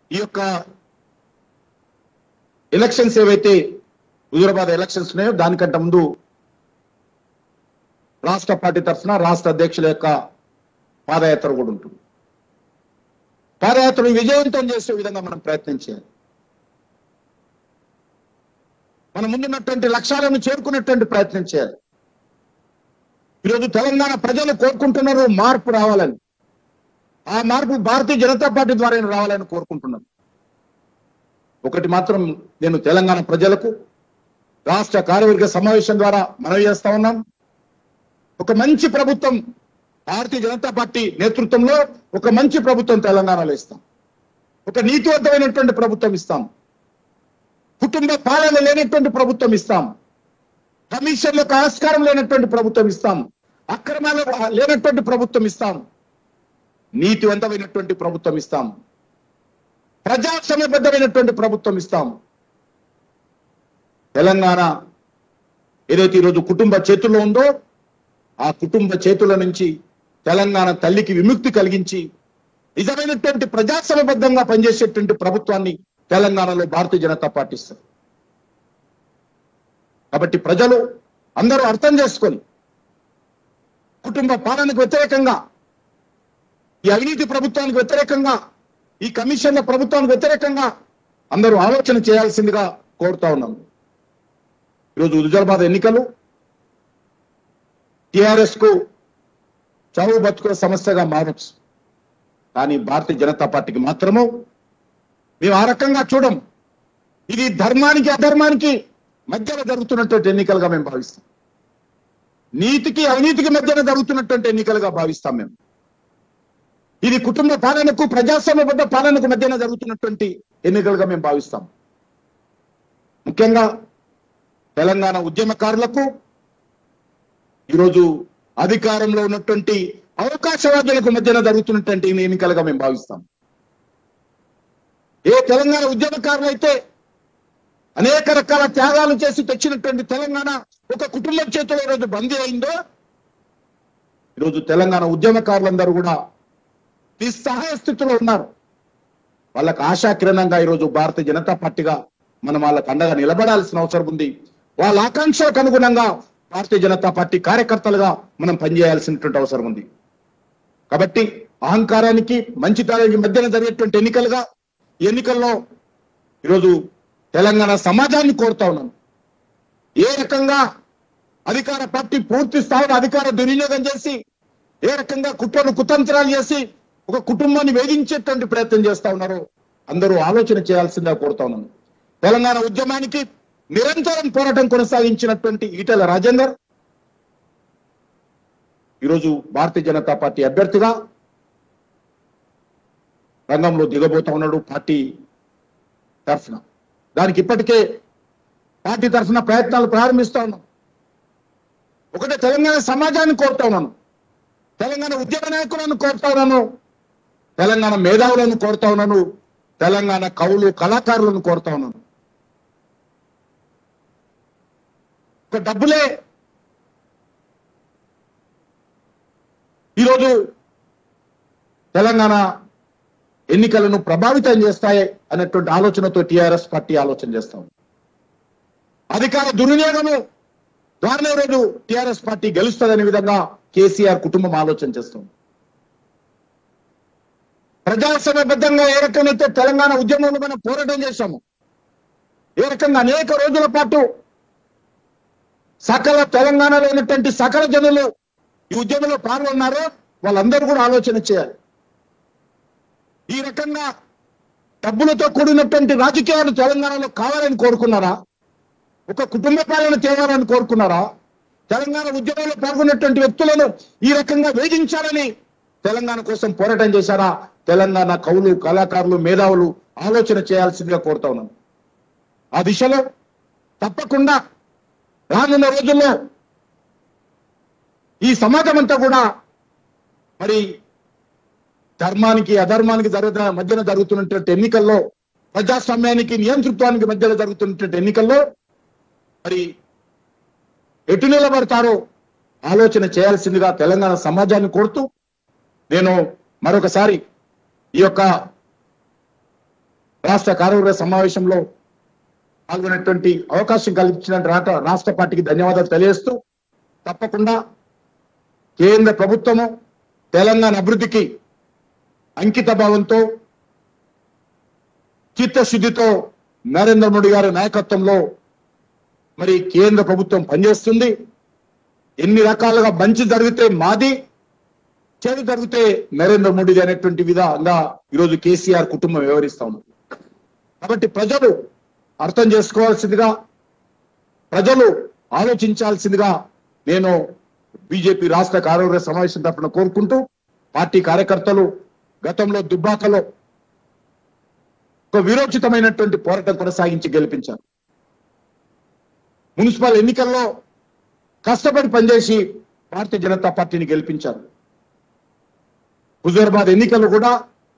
ఈ యొక్క ఎలక్షన్స్ ఏవైతే హుజూరాబాద్ ఎలక్షన్స్ ఉన్నాయో దానికంటే ముందు రాష్ట్ర పార్టీ తరఫున రాష్ట్ర అధ్యక్షుల యొక్క పాదయాత్ర కూడా ఉంటుంది పాదయాత్రను విజయవంతం చేసే విధంగా మనం ప్రయత్నం చేయాలి మన ముందున్నటువంటి లక్ష్యాలను చేరుకునేటువంటి ప్రయత్నం చేయాలి ఈరోజు తెలంగాణ ప్రజలు కోరుకుంటున్నారు మార్పు రావాలని ఆ మార్పు భారతీయ జనతా పార్టీ ద్వారా రావాలని కోరుకుంటున్నాను ఒకటి మాత్రం నేను తెలంగాణ ప్రజలకు రాష్ట్ర కార్యవర్గ సమావేశం ద్వారా మనవి చేస్తా ఉన్నాం ఒక మంచి ప్రభుత్వం భారతీయ జనతా పార్టీ నేతృత్వంలో ఒక మంచి ప్రభుత్వం తెలంగాణలో ఇస్తాం ఒక నీతివంతమైనటువంటి ప్రభుత్వం ఇస్తాం కుటుంబ పాలన లేనటువంటి ప్రభుత్వం ఇస్తాం కమిషన్లకు ఆస్కారం లేనటువంటి ప్రభుత్వం ఇస్తాం అక్రమాలు లేనటువంటి ప్రభుత్వం ఇస్తాం నీతివంతమైనటువంటి ప్రభుత్వం ఇస్తాం ప్రజాస్వామ్యబద్ధమైనటువంటి ప్రభుత్వం ఇస్తాం తెలంగాణ ఏదైతే ఈరోజు కుటుంబ చేతుల్లో ఉందో ఆ కుటుంబ చేతుల నుంచి తెలంగాణ తల్లికి విముక్తి కలిగించి నిజమైనటువంటి ప్రజాస్వామ్యబద్ధంగా పనిచేసేటువంటి ప్రభుత్వాన్ని తెలంగాణలో భారతీయ జనతా పార్టీ ఇస్తారు కాబట్టి ప్రజలు అందరూ అర్థం చేసుకొని కుటుంబ పాలనకు వ్యతిరేకంగా ఈ అవినీతి ప్రభుత్వానికి వ్యతిరేకంగా ఈ కమిషన్ల ప్రభుత్వానికి వ్యతిరేకంగా అందరూ ఆలోచన చేయాల్సిందిగా కోరుతా ఉన్నాం ఈరోజు హుజరాబాద్ ఎన్నికలు టిఆర్ఎస్ కు చావు బతుకుల సమస్యగా మారచ్చు కానీ భారతీయ జనతా పార్టీకి మాత్రము మేము ఆ రకంగా చూడం ఇది ధర్మానికి అధర్మానికి మధ్యలో జరుగుతున్నటువంటి ఎన్నికలుగా మేము భావిస్తాం నీతికి అవినీతికి మధ్యన జరుగుతున్నటువంటి ఎన్నికలుగా భావిస్తాం మేము ఇది కుటుంబ పాలనకు ప్రజాస్వామ్యబద్ధ పాలనకు మధ్యన జరుగుతున్నటువంటి ఎన్నికలుగా మేము భావిస్తాం ముఖ్యంగా తెలంగాణ ఉద్యమకారులకు ఈరోజు అధికారంలో ఉన్నటువంటి అవకాశవాదులకు మధ్యన జరుగుతున్నటువంటి ఎన్నికలుగా మేము భావిస్తాం ఏ తెలంగాణ ఉద్యమకారులు అయితే అనేక రకాల త్యాగాలు చేసి తెచ్చినటువంటి తెలంగాణ ఒక కుటుంబం చేతిలో ఈరోజు బందీ అయిందో ఈరోజు తెలంగాణ ఉద్యమకారులందరూ కూడా నిస్సహాయ స్థితిలో ఉన్నారు వాళ్ళకు ఆశాకిరణంగా ఈరోజు భారతీయ జనతా పార్టీగా మనం వాళ్ళకు అండగా నిలబడాల్సిన అవసరం ఉంది వాళ్ళ ఆకాంక్షలకు అనుగుణంగా భారతీయ జనతా పార్టీ కార్యకర్తలుగా మనం పనిచేయాల్సినటువంటి అవసరం ఉంది కాబట్టి అహంకారానికి మంచితనానికి మధ్యన జరిగేటువంటి ఎన్నికలుగా ఈ ఎన్నికల్లో ఈరోజు తెలంగాణ సమాజాన్ని కోరుతా ఉన్నాను ఏ రకంగా అధికార పార్టీ పూర్తి స్థాయిలో అధికార దుర్వినియోగం చేసి ఏ రకంగా కుట్రలు కుతంత్రాలు చేసి ఒక కుటుంబాన్ని వేధించేటువంటి ప్రయత్నం చేస్తా ఉన్నారో అందరూ ఆలోచన చేయాల్సిందిగా కోరుతా ఉన్నాను తెలంగాణ ఉద్యమానికి నిరంతరం పోరాటం కొనసాగించినటువంటి ఈటెల రాజేందర్ ఈరోజు భారతీయ జనతా పార్టీ అభ్యర్థిగా రంగంలో దిగబోతా ఉన్నాడు పార్టీ తరఫున దానికి ఇప్పటికే పార్టీ తరఫున ప్రయత్నాలు ప్రారంభిస్తా ఉన్నాం ఒకటే తెలంగాణ సమాజాన్ని కోరుతా ఉన్నాను తెలంగాణ ఉద్యమ నాయకులను కోరుతా ఉన్నాను తెలంగాణ మేధావులను కోరుతా ఉన్నాను తెలంగాణ కవులు కళాకారులను కోరుతా ఉన్నాను ఒక డబ్బులే ఈరోజు తెలంగాణ ఎన్నికలను ప్రభావితం చేస్తాయి అనేటువంటి ఆలోచనతో టిఆర్ఎస్ పార్టీ ఆలోచన చేస్తాం అధికార దుర్వినియోగము ద్వారానే రోజు టిఆర్ఎస్ పార్టీ గెలుస్తుందనే విధంగా కేసీఆర్ కుటుంబం ఆలోచన చేస్తుంది ప్రజాస్వామ్యబద్ధంగా ఏ రకమైతే తెలంగాణ ఉద్యమంలో మనం పోరాటం చేశాము ఏ రకంగా అనేక రోజుల పాటు సకల తెలంగాణలో ఉన్నటువంటి సకల జనులు ఈ ఉద్యమంలో పాల్గొన్నారో వాళ్ళందరూ కూడా ఆలోచన చేయాలి ఈ రకంగా డబ్బులతో కూడినటువంటి రాజకీయాలు తెలంగాణలో కావాలని కోరుకున్నారా ఒక కుటుంబ పాలన తేవాలని కోరుకున్నారా తెలంగాణ ఉద్యమంలో పాల్గొన్నటువంటి వ్యక్తులను ఈ రకంగా వేధించాలని తెలంగాణ కోసం పోరాటం చేశారా తెలంగాణ కవులు కళాకారులు మేధావులు ఆలోచన చేయాల్సిందిగా కోరుతా ఉన్నాను ఆ దిశలో తప్పకుండా రానున్న రోజుల్లో ఈ సమాజం అంతా కూడా మరి ధర్మానికి అధర్మానికి జరుగుతున్న మధ్యన జరుగుతున్నటువంటి ఎన్నికల్లో ప్రజాస్వామ్యానికి నియంతృత్వానికి మధ్యలో జరుగుతున్నటువంటి ఎన్నికల్లో మరి ఎటు నిలబడతారో ఆలోచన చేయాల్సిందిగా తెలంగాణ సమాజాన్ని కోరుతూ నేను మరొకసారి ఈ యొక్క రాష్ట్ర కార్యవర్గ సమావేశంలో పాల్గొనేటువంటి అవకాశం కల్పించిన రాష్ట్ర రాష్ట్ర పార్టీకి ధన్యవాదాలు తెలియజేస్తూ తప్పకుండా కేంద్ర ప్రభుత్వము తెలంగాణ అభివృద్ధికి అంకిత భావంతో చిత్తశుద్ధితో నరేంద్ర మోడీ గారి నాయకత్వంలో మరి కేంద్ర ప్రభుత్వం పనిచేస్తుంది ఎన్ని రకాలుగా మంచి జరిగితే మాది చెడు జరిగితే నరేంద్ర మోడీది అనేటువంటి విధంగా ఈరోజు కేసీఆర్ కుటుంబం వ్యవహరిస్తా ఉంది కాబట్టి ప్రజలు అర్థం చేసుకోవాల్సిందిగా ప్రజలు ఆలోచించాల్సిందిగా నేను బీజేపీ రాష్ట్ర కార్యవర్గ సమావేశం తరఫున కోరుకుంటూ పార్టీ కార్యకర్తలు గతంలో దుబ్బాకలో ఒక విరోచితమైనటువంటి పోరాటం కొనసాగించి గెలిపించారు మున్సిపల్ ఎన్నికల్లో కష్టపడి పనిచేసి భారతీయ జనతా పార్టీని గెలిపించారు హుజూరాబాద్ ఎన్నికలు కూడా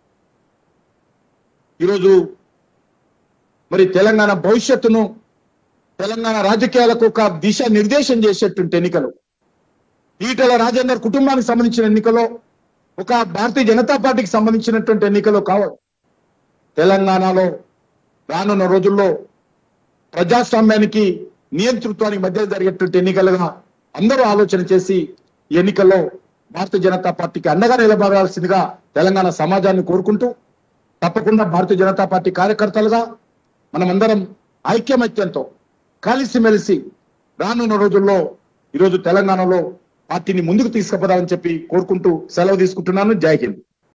ఈరోజు మరి తెలంగాణ భవిష్యత్తును తెలంగాణ రాజకీయాలకు ఒక దిశ నిర్దేశం చేసేటువంటి ఎన్నికలు ఈటల రాజేందర్ కుటుంబానికి సంబంధించిన ఎన్నికలో ఒక భారతీయ జనతా పార్టీకి సంబంధించినటువంటి ఎన్నికలు కావాలి తెలంగాణలో రానున్న రోజుల్లో ప్రజాస్వామ్యానికి నియంతృత్వానికి మధ్య జరిగేటువంటి ఎన్నికలుగా అందరూ ఆలోచన చేసి ఈ ఎన్నికల్లో భారతీయ జనతా పార్టీకి అండగా నిలబడాల్సిందిగా తెలంగాణ సమాజాన్ని కోరుకుంటూ తప్పకుండా భారతీయ జనతా పార్టీ కార్యకర్తలుగా మనమందరం ఐక్యమత్యంతో కలిసిమెలిసి రానున్న రోజుల్లో ఈరోజు తెలంగాణలో పార్టీని ముందుకు తీసుకుపోదామని చెప్పి కోరుకుంటూ సెలవు తీసుకుంటున్నాను జై హింద్